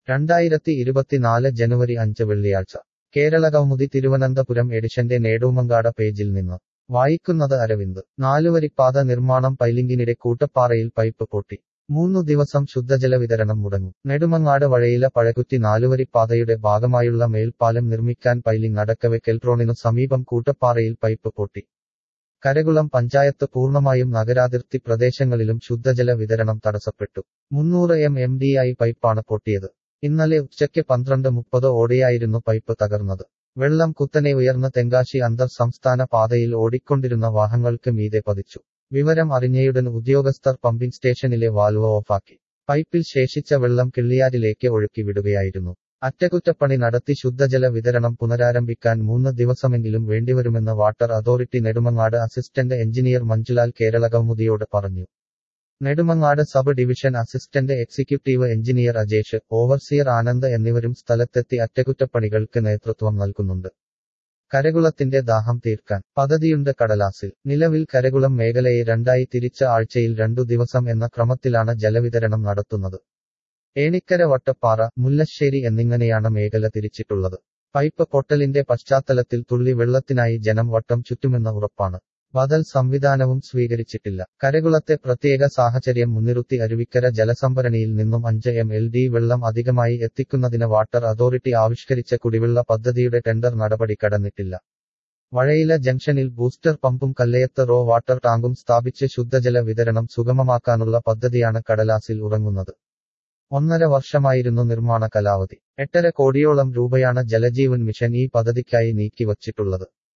രണ്ടായിരത്തി ഇരുപത്തിനാല് ജനുവരി അഞ്ച് വെള്ളിയാഴ്ച കേരള കൗമുദി തിരുവനന്തപുരം എഡിഷന്റെ നേടൂമങ്കാട പേജിൽ നിന്ന് വായിക്കുന്നത് അരവിന്ദ് നാലുവരിപ്പാത നിർമ്മാണം പൈലിംഗിനിടെ കൂട്ടപ്പാറയിൽ പൈപ്പ് പൊട്ടി മൂന്നു ദിവസം ശുദ്ധജല വിതരണം മുടങ്ങും നെടുമങ്ങാട് വഴയില പഴകുറ്റി നാലുവരിപ്പാതയുടെ ഭാഗമായുള്ള മേൽപ്പാലം നിർമ്മിക്കാൻ പൈലിംഗ് അടക്കവെ കെൽട്രോണിനു സമീപം കൂട്ടപ്പാറയിൽ പൈപ്പ് പൊട്ടി കരകുളം പഞ്ചായത്ത് പൂർണ്ണമായും നഗരാതിർത്തി പ്രദേശങ്ങളിലും ശുദ്ധജല വിതരണം തടസ്സപ്പെട്ടു മുന്നൂറ് എം എം ഡി ഐ പൈപ്പാണ് പൊട്ടിയത് ഇന്നലെ ഉച്ചയ്ക്ക് പന്ത്രണ്ട് മുപ്പത് ഓടെയായിരുന്നു പൈപ്പ് തകർന്നത് വെള്ളം കുത്തനെ ഉയർന്ന തെങ്കാശി അന്തർ സംസ്ഥാന പാതയിൽ ഓടിക്കൊണ്ടിരുന്ന വാഹനങ്ങൾക്ക് മീതെ പതിച്ചു വിവരം അറിഞ്ഞയുടൻ ഉദ്യോഗസ്ഥർ പമ്പിംഗ് സ്റ്റേഷനിലെ വാൽവ് ഓഫാക്കി പൈപ്പിൽ ശേഷിച്ച വെള്ളം കിള്ളിയാരിലേക്ക് ഒഴുക്കി വിടുകയായിരുന്നു അറ്റകുറ്റപ്പണി നടത്തി ശുദ്ധജല വിതരണം പുനരാരംഭിക്കാൻ മൂന്ന് ദിവസമെങ്കിലും വേണ്ടിവരുമെന്ന് water authority Nedumangad assistant engineer Manjulal Kerala കൗമുദിയോട് പറഞ്ഞു Nedumangad sub division assistant executive engineer Ajesh overseer Anand എന്നിവരും സ്ഥലത്തെത്തി അറ്റകുറ്റപ്പണികൾക്ക് നേതൃത്വം നൽകുന്നുണ്ട് കരകുളത്തിന്റെ ദാഹം തീർക്കാൻ പദ്ധതിയുണ്ട് കടലാസിൽ നിലവിൽ കരകുളം മേഖലയെ രണ്ടായി തിരിച്ച ആഴ്ചയിൽ രണ്ടു ദിവസം എന്ന ക്രമത്തിലാണ് ജലവിതരണം നടത്തുന്നത് ഏണിക്കര വട്ടപ്പാറ മുല്ലശ്ശേരി എന്നിങ്ങനെയാണ് മേഖല തിരിച്ചിട്ടുള്ളത് പൈപ്പ് പൊട്ടലിന്റെ പശ്ചാത്തലത്തിൽ തുള്ളി വെള്ളത്തിനായി ജനം വട്ടം ചുറ്റുമെന്ന ഉറപ്പാണ് ബദൽ സംവിധാനവും സ്വീകരിച്ചിട്ടില്ല കരകുളത്തെ പ്രത്യേക സാഹചര്യം മുൻനിർത്തി അരുവിക്കര ജലസംഭരണിയിൽ നിന്നും അഞ്ച് എം എൽ ഡി വെള്ളം അധികമായി എത്തിക്കുന്നതിന് വാട്ടർ അതോറിറ്റി ആവിഷ്കരിച്ച കുടിവെള്ള പദ്ധതിയുടെ ടെൻഡർ നടപടി കടന്നിട്ടില്ല വഴയില ജംഗ്ഷനിൽ ബൂസ്റ്റർ പമ്പും കല്ലയത്ത് റോ വാട്ടർ ടാങ്കും സ്ഥാപിച്ച് ശുദ്ധജല വിതരണം സുഗമമാക്കാനുള്ള പദ്ധതിയാണ് കടലാസിൽ ഉറങ്ങുന്നത് ഒന്നര വർഷമായിരുന്നു നിർമ്മാണ കാലാവധി എട്ടര കോടിയോളം രൂപയാണ് ജലജീവൻ മിഷൻ ഈ പദ്ധതിക്കായി നീക്കിവച്ചിട്ടുള്ളത്